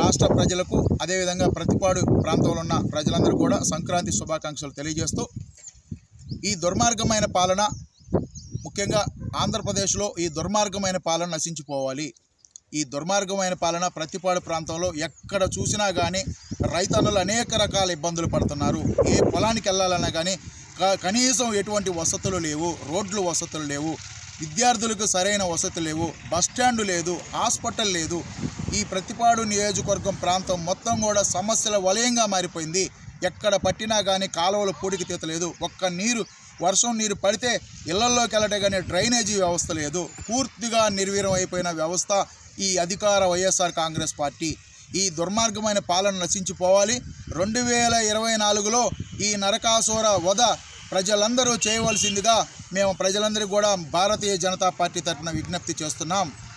రాష్ట్ర ప్రజలకు అదేవిధంగా ప్రతిపాడు ప్రాంతంలో ఉన్న ప్రజలందరూ కూడా సంక్రాంతి శుభాకాంక్షలు తెలియజేస్తూ ఈ దుర్మార్గమైన పాలన ముఖ్యంగా ఆంధ్రప్రదేశ్లో ఈ దుర్మార్గమైన పాలన నశించిపోవాలి ఈ దుర్మార్గమైన పాలన ప్రతిపాడు ప్రాంతంలో ఎక్కడ చూసినా కానీ రైతన్నులు అనేక రకాల ఇబ్బందులు పడుతున్నారు ఏ పొలానికి వెళ్ళాలన్నా కానీ క- కనీసం ఎటువంటి వసతులు లేవు రోడ్లు వసతులు లేవు విద్యార్థులకు సరైన వసతులు లేవు బస్ స్టాండ్ లేదు హాస్పిటల్ లేదు ఈ ప్రతిపాడు నియోజకవర్గం ప్రాంతం మొత్తం కూడా సమస్యల వలయంగా మారిపోయింది ఎక్కడ పట్టినా కానీ కాలువలు పూడికి తీతలేదు ఒక్క నీరు వర్షం నీరు పడితే ఇళ్లలోకి వెళ్ళటే కానీ డ్రైనేజీ వ్యవస్థ లేదు పూర్తిగా నిర్వీర్యం అయిపోయిన వ్యవస్థ ఈ అధికార వైఎస్ఆర్ కాంగ్రెస్ పార్టీ ఈ దుర్మార్గమైన పాలన నశించిపోవాలి రెండు వేల ఇరవై నాలుగులో ఈ నరకాసుర వధ ప్రజలందరూ చేయవలసిందిగా మేము ప్రజలందరికీ కూడా భారతీయ జనతా పార్టీ తరఫున విజ్ఞప్తి చేస్తున్నాం